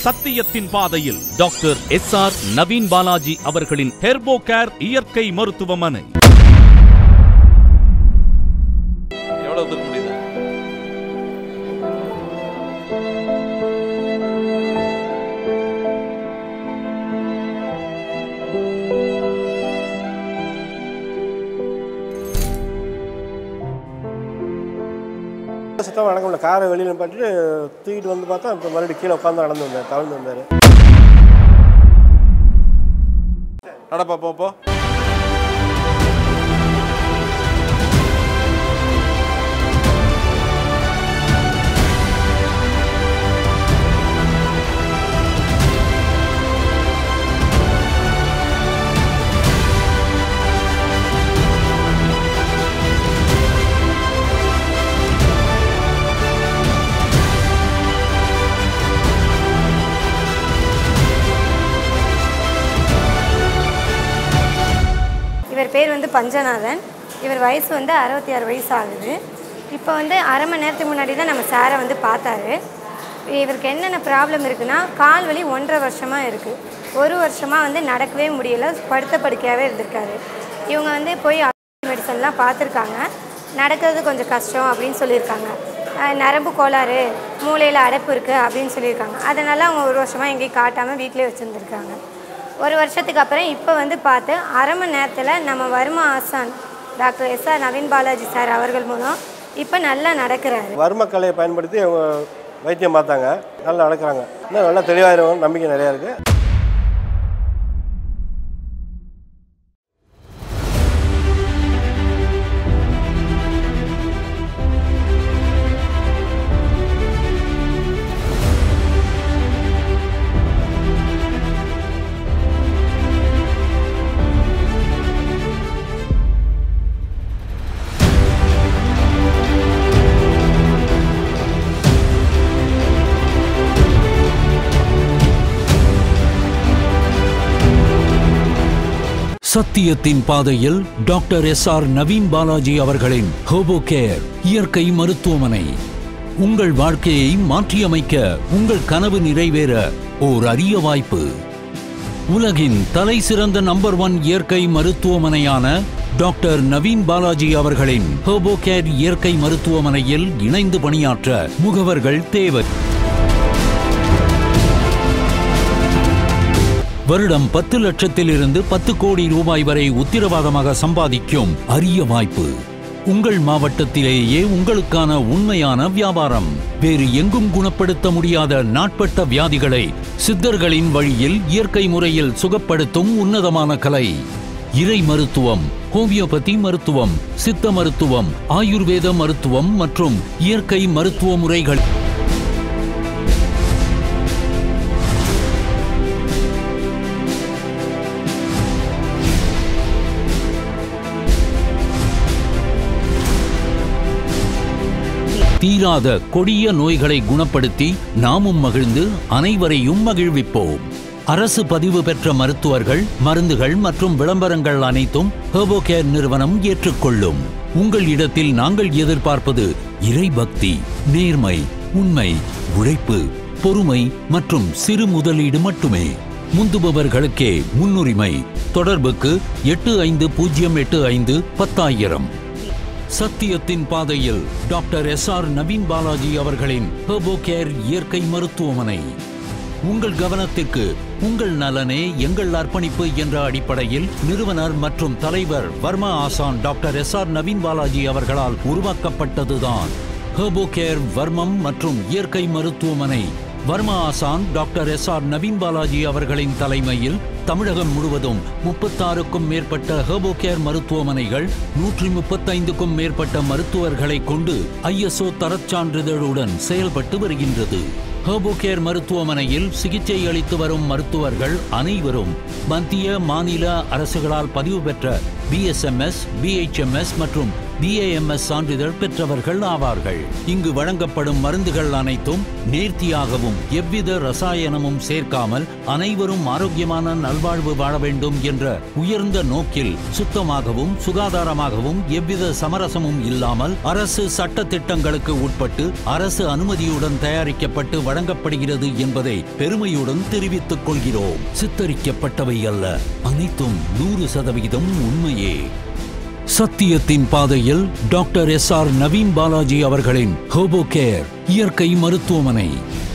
சத்தியத்தின் பாதையில் doctor S R Naveen Balaji அவர்களின் ஹெர்போ கேர் இயற்கை மருத்துவமனை எவ்வளவு தூக்க முடியுது சுத்தமாக நடக்க முடியல காரை வெளியில் பாட்டுட்டு தூக்கிட்டு வந்து பார்த்தா இப்போ மறுபடியும் கீழே உட்காந்து நடந்து வந்தார் தவழ்ந்து வந்தார் நடப்பா போ போ இவர் பேர் வந்து பஞ்சநாதன் இவர் வயசு வந்து அறுபத்தி ஆறு வயசு ஆகுது இப்போ வந்து அரை மணி நேரத்துக்கு முன்னாடி தான் நம்ம சாரை வந்து பார்த்தாரு இவருக்கு என்னென்ன ப்ராப்ளம் இருக்குன்னா கால் வலி ஒன்றரை வருஷமாக இருக்குது ஒரு வருஷமாக வந்து நடக்கவே முடியல படுத்த படுக்கையாகவே இருந்திருக்காரு இவங்க வந்து போய் மெடிசன்லாம் பார்த்துருக்காங்க நடக்கிறது கொஞ்சம் கஷ்டம் அப்படின்னு சொல்லியிருக்காங்க அஹ் நரம்பு கோளாறு மூளையில் அடைப்பு இருக்குது அப்படின்னு சொல்லியிருக்காங்க அதனால் அவங்க ஒரு வருஷமாக எங்கேயும் காட்டாமல் வீட்டிலே வச்சுருந்துருக்காங்க ஒரு வருஷத்துக்கு அப்புறம் இப்போ வந்து பார்த்து அரை மணி நேரத்தில் நம்ம Varma Asan doctor S R Naveen Balaji sir அவர்கள் மூலம் இப்போ நல்லா நடக்கிறாரு வர்ம கலையை பயன்படுத்தி அவங்க வைத்தியம் பார்த்தாங்க நல்லா நடக்கிறாங்க இன்னும் நல்லா தெளிவாயிருவோம் நம்பிக்கை நிறையா இருக்குது சத்தியத்தின் பாதையில் doctor S R Naveen Balaji அவர்களின் ஹோபோ கேர் இயற்கை மருத்துவமனை உங்கள் வாழ்க்கையை மாற்றியமைக்க உங்கள் கனவு நிறைவேற ஓர் அரிய வாய்ப்பு உலகின் தலை சிறந்த நம்பர் ஒன் இயற்கை மருத்துவமனையான டாக்டர் நவீன் பாலாஜி அவர்களின் ஹோபோ கேர் இயற்கை மருத்துவமனையில் இணைந்து பணியாற்ற முகவர்கள் தேவை வருடம் பத்து லட்சத்திலிருந்து பத்து கோடி ரூபாய் வரை உத்திரவாதமாக சம்பாதிக்கும் அரிய வாய்ப்பு உங்கள் மாவட்டத்திலேயே உங்களுக்கான உண்மையான வியாபாரம் வேறு எங்கும் குணப்படுத்த முடியாத நாட்பட்ட வியாதிகளை சித்தர்களின் வழியில் இயற்கை முறையில் சுகப்படுத்தும் உன்னதமான கலை இறை மருத்துவம் ஹோமியோபதி மருத்துவம் சித்த மருத்துவம் ஆயுர்வேத மருத்துவம் மற்றும் இயற்கை மருத்துவ முறைகள் தீராத கொடிய நோய்களை குணப்படுத்தி நாமும் மகிழ்ந்து அனைவரையும் மகிழ்விப்போம் அரசு பதிவு பெற்ற மருத்துவர்கள் மருந்துகள் மற்றும் விளம்பரங்கள் அனைத்தும் ஹெர்போகேர் நிறுவனம் ஏற்றுக்கொள்ளும் உங்கள் இடத்தில் நாங்கள் எதிர்பார்ப்பது இறைபக்தி நேர்மை உண்மை உழைப்பு பொறுமை மற்றும் சிறு முதலீடு மட்டுமே முந்துபவர்களுக்கே முன்னுரிமை தொடர்புக்கு எட்டு ஐந்து பூஜ்ஜியம் எட்டு ஐந்து பத்தாயிரம் சத்தியத்தின் பாதையில் doctor S R Naveen Balaji அவர்களின் ஹெர்போ கேர் இயற்கை மருத்துவமனை உங்கள் கவனத்திற்கு உங்கள் நலனே எங்கள் அர்ப்பணிப்பு என்ற அடிப்படையில் நிறுவனர் மற்றும் தலைவர் Varma Asan doctor S R Naveen Balaji அவர்களால் உருவாக்கப்பட்டதுதான் ஹெர்போ கேர் வர்மம் மற்றும் இயற்கை மருத்துவமனை Varma Asan doctor S R Naveen Balaji அவர்களின் தலைமையில் தமிழகம் முழுவதும் முப்பத்தாறுக்கும் மேற்பட்ட ஹெர்போ கேர் மருத்துவமனைகள் நூற்றி முப்பத்தைந்துக்கும் மேற்பட்ட மருத்துவர்களை கொண்டு ஐஎஸ்ஓ தரச்சான்றிதழுடன் செயல்பட்டு வருகின்றது ஹெர்போ கேர் மருத்துவமனையில் சிகிச்சை அளித்து வரும் மருத்துவர்கள் அனைவரும் மத்திய மாநில அரசுகளால் பதிவு பெற்ற பிஎஸ்எம்எஸ் பிஹெச்எம்எஸ் மற்றும் பிஏஎம்எஸ் சான்றிதழ் பெற்றவர்கள் ஆவார்கள் இங்கு வழங்கப்படும் மருந்துகள் அனைத்தும் நேர்த்தியாகவும் எவ்வித ரசாயனமும் சேர்க்காமல் அனைவரும் ஆரோக்கியமான நல்வாழ்வு வாழ வேண்டும் என்ற உயர்ந்த நோக்கில் சுத்தமாகவும் சுகாதாரமாகவும் எவ்வித சமரசமும் இல்லாமல் அரசு சட்ட திட்டங்களுக்கு உட்பட்டு அரசு அனுமதியுடன் தயாரிக்கப்பட்டு வழங்கப்படுகிறது என்பதை பெருமையுடன் தெரிவித்துக் கொள்கிறோம் சித்தரிக்கப்பட்டவை அல்ல அனைத்தும் நூறு சதவிகிதம் உண்மையே சத்தியத்தின் பாதையில் doctor S R Naveen Balaji அவர்களின் ஹோபோ கேர் இயற்கை மருத்துவமனை